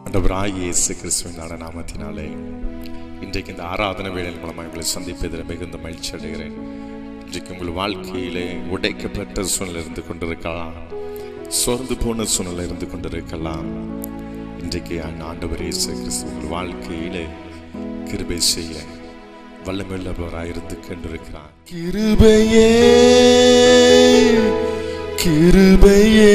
ஆண்டவராய் இயேசு கிறிஸ்துவின் நாட நாமத்தினாலே இன்றைக்கு இந்த ஆராதனை வேலையின் மூலமாக உங்களை சந்திப்பதில் மிகுந்த மகிழ்ச்சி அடைகிறேன் இன்றைக்கு உங்கள் வாழ்க்கையிலே உடைக்கப்பட்ட சூழ்நிலை இருந்து கொண்டிருக்கலாம் சோர்ந்து போன சூழ்நிலை இருந்து கொண்டிருக்கலாம் இன்றைக்கு அந்த ஆண்டவர் இயேசு கிறிஸ்து உங்கள் வாழ்க்கையிலே கிருபை செய்ய வல்லமையுள்ளவராக இருந்து கொண்டிருக்கிறார் கிருபையே கிருபையே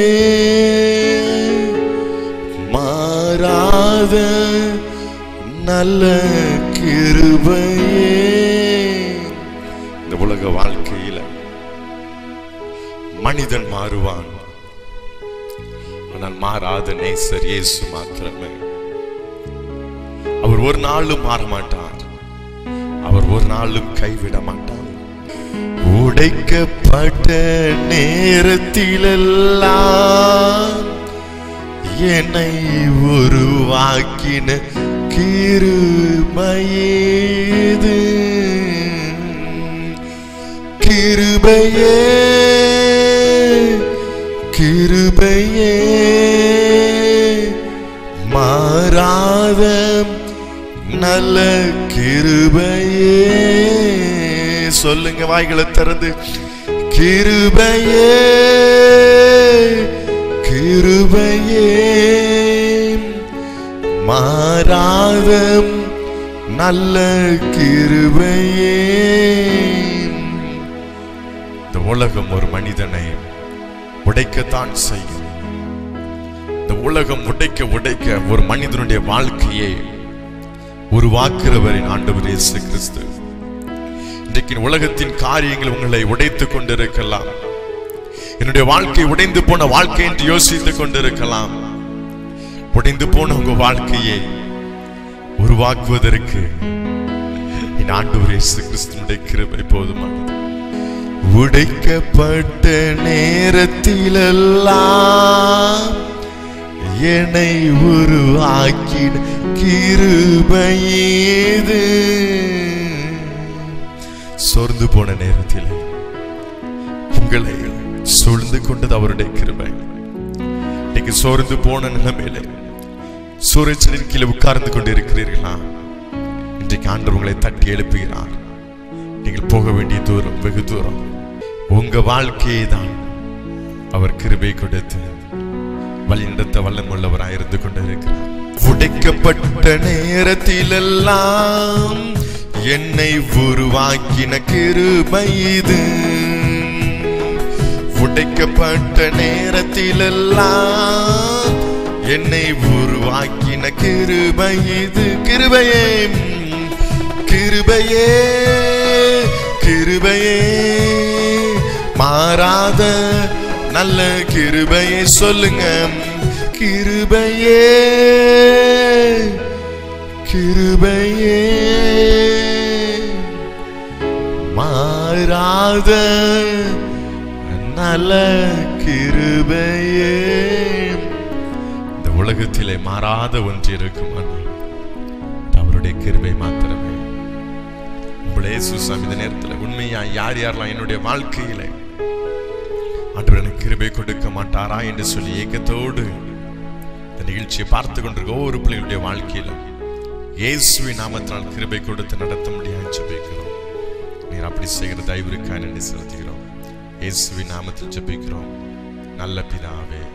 மாறாத நல்ல கிருபையே இந்த உலக வாழ்க்கையில மனிதன் மாறுவான் ஆனால் மாறாத நேசர் இயேசு மாத்திரமே அவர் ஒரு நாளும் மாற மாட்டார் அவர் ஒரு நாளும் கைவிட மாட்டார் உடைக்கப்பட்ட நேரத்திலெல்லாம் என்னை உருவாக்கின கிருபையேது கிருபையே கிருபையே மாறாத நல்ல கிருபையே சொல்லுங்க வாய்களை திறந்து கிருபையே கிருபையே மாறாத நல்ல கிருபையே இந்த உலகம் ஒரு மனிதனை உடைக்கத்தான் செய்யும் இந்த உலகம் உடைக்க உடைக்க ஒரு மனிதனுடைய வாழ்க்கையை உருவாக்குறவரின் ஆண்டவர் இயேசு கிறிஸ்து இன்றைக்கு உலகத்தின் காரியங்கள் உங்களை உடைத்துக் கொண்டிருக்கலாம் என்னுடைய வாழ்க்கை உடைந்து போன வாழ்க்கை என்று யோசித்துக் கொண்டிருக்கலாம் உடைந்து போன உங்க வாழ்க்கையை உருவாக்குவதற்கு என் ஆண்டவர் இயேசு கிறிஸ்துனுடைய கிருபை போதுமானது உடைக்கப்பட்ட நேரத்திலெல்லாம் என்னை உருவாக்கின கிருபையேது சோர்ந்து போன நேரத்தில் உங்களை சூழ்ந்து கொண்டது அவருடைய கிருபை இன்னைக்கு சோர்ந்து போன நிலைமையில சூரியச்சலின் கீழே உட்கார்ந்து கொண்டு இருக்கிறீர்களா இன்றைக்கு ஆண்டவர் உங்களை தட்டி எழுப்புகிறார் நீங்கள் போக வேண்டிய தூரம் வெகு தூரம் உங்க வாழ்க்கையை தான் அவர் கிருபை கொடுத்து வழி நடத்த வல்லம் உள்ளவராக இருந்து கொண்டிருக்கிறார் உடைக்கப்பட்ட நேரத்திலெல்லாம் என்னை உருவாக்கின கிருபை இது உடைக்கப்பட்ட நேரத்திலெல்லாம் என்னை உருவாக்கின கிருபை இது கிருபையே கிருபையே கிருபையே மாறாத நல்ல கிருபையே சொல்லுங்க கிருபையே கிருபையே மாறாத நல்ல கிருபையே இந்த உலகத்திலே மாறாத ஒன்று இருக்குமானால் அது அவருடைய கிருபை மாத்திரமே உங்களே சுசாமி இந்த நேரத்தில் உண்மையா யார் யாரெல்லாம் என்னுடைய வாழ்க்கையில ஆண்டவர் எனக்கு கிருபை கொடுக்க மாட்டாரா என்று சொல்லி ஏக்கத்தோடு இந்த நிகழ்ச்சியை பார்த்து கொண்டிருக்க ஒவ்வொரு பிள்ளைகளுடைய வாழ்க்கையிலும் இயேசுவின் நாமத்தினால் கிருபை கொடுத்து நடத்த முடியாது ஜெபிக்கிறோம் நீர் அப்படி செய்கிற தயவு இருக்கா என்று செலுத்துகிறோம் இயேசுவின் நாமத்தில் ஜெபிக்கிறோம் நல்ல பிதாவே